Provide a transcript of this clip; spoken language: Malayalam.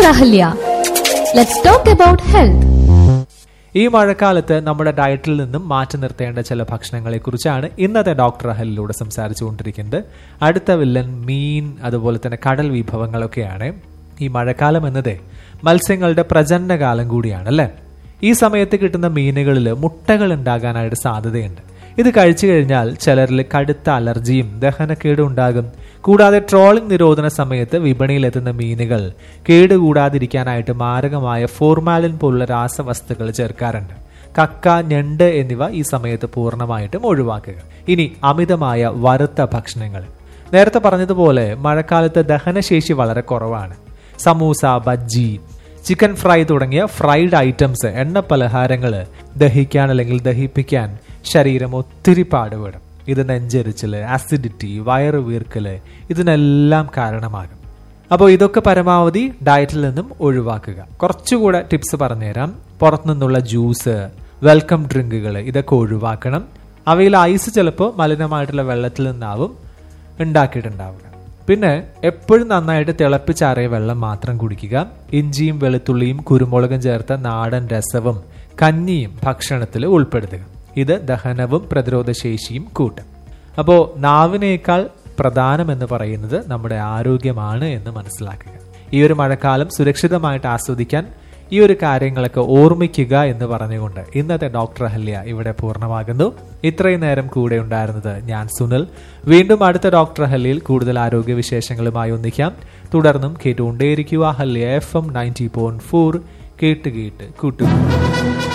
Ahalya let's talk about health ഈ മഴക്കാലത്ത് നമ്മുടെ ഡയറ്റിൽ നിന്നും മാറ്റി നിർത്തേണ്ട ചില ഭക്ഷണങ്ങളെ കുറിച്ചാണ് ഇന്നത്തെ ഡോക്ടർ അഹലിലൂടെ സംസാരിച്ചുകൊണ്ടിരിക്കുന്നത് അടുത്ത വില്ലൻ മീൻ അതുപോലെ തന്നെ കടൽ വിഭവങ്ങളൊക്കെയാണ് ഈ മഴക്കാലം എന്നത് മത്സ്യങ്ങളുടെ പ്രജനനകാലം കൂടിയാണ് അല്ലേ ഈ സമയത്ത് കിട്ടുന്ന മീനുകളിൽ മുട്ടകൾ ഉണ്ടാകാനായിട്ട് സാധ്യതയുണ്ട് ഇത് കഴിച്ചു കഴിഞ്ഞാൽ ചിലരിൽ കടുത്ത അലർജിയും ദഹനക്കേടും ഉണ്ടാകും കൂടാതെ ട്രോളിംഗ് നിരോധന സമയത്ത് വിപണിയിലെത്തുന്ന മീനുകൾ കേടുകൂടാതിരിക്കാനായിട്ട് മാരകമായ ഫോർമാലിൻ പോലുള്ള രാസവസ്തുക്കൾ ചേർക്കാറുണ്ട് കക്ക ഞണ്ട് എന്നിവ ഈ സമയത്ത് പൂർണ്ണമായിട്ടും ഒഴിവാക്കുക ഇനി അമിതമായ വറുത്ത ഭക്ഷണങ്ങൾ നേരത്തെ പറഞ്ഞതുപോലെ മഴക്കാലത്ത് ദഹനശേഷി വളരെ കുറവാണ് സമൂസ ബജ്ജി ചിക്കൻ ഫ്രൈ തുടങ്ങിയ ഫ്രൈഡ് ഐറ്റംസ് എണ്ണ പലഹാരങ്ങൾ ദഹിക്കാൻ അല്ലെങ്കിൽ ദഹിപ്പിക്കാൻ ശരീരം ഒത്തിരി പാടുപെടും ഇത് നെഞ്ചരിച്ചില് ആസിഡിറ്റി വയറ് വീർക്കല് ഇതിനെല്ലാം കാരണമാകും അപ്പോൾ ഇതൊക്കെ പരമാവധി ഡയറ്റിൽ നിന്നും ഒഴിവാക്കുക കുറച്ചുകൂടെ ടിപ്സ് പറഞ്ഞുതരാം പുറത്തുനിന്നുള്ള ജ്യൂസ് വെൽക്കം ഡ്രിങ്കുകൾ ഇതൊക്കെ ഒഴിവാക്കണം അവയിൽ ഐസ് ചിലപ്പോൾ മലിനമായിട്ടുള്ള വെള്ളത്തിൽ നിന്നാവും ഉണ്ടാക്കിയിട്ടുണ്ടാവുക പിന്നെ എപ്പോഴും നന്നായിട്ട് തിളപ്പിച്ചാറിയ വെള്ളം മാത്രം കുടിക്കുക ഇഞ്ചിയും വെളുത്തുള്ളിയും കുരുമുളകും ചേർത്ത നാടൻ രസവും കഞ്ഞിയും ഭക്ഷണത്തിൽ ഉൾപ്പെടുത്തുക ഇത് ദഹനവും പ്രതിരോധശേഷിയും കൂട്ടും അപ്പോൾ നാവിനേക്കാൾ പ്രധാനമെന്ന് പറയുന്നത് നമ്മുടെ ആരോഗ്യമാണ് എന്ന് മനസ്സിലാക്കുക ഈ ഒരു മഴക്കാലം സുരക്ഷിതമായിട്ട് ആസ്വദിക്കാൻ ഈ ഒരു കാര്യങ്ങളൊക്കെ ഓർമ്മിക്കുക എന്ന് പറഞ്ഞുകൊണ്ട് ഇന്നത്തെ ഡോക്ടർ അഹല്യ ഇവിടെ പൂർണ്ണമാകുന്നു ഇത്രയും നേരം കൂടെ ഉണ്ടായിരുന്നത് ഞാൻ സുനിൽ വീണ്ടും അടുത്ത ഡോക്ടർ അഹല്യയിൽ കൂടുതൽ ആരോഗ്യ വിശേഷങ്ങളുമായി ഒന്നിക്കാം തുടർന്നും കേട്ടുകൊണ്ടേയിരിക്കുക Ahalya FM ninety point four ഫോർ കേട്ട് കേട്ട് കൂട്ടുക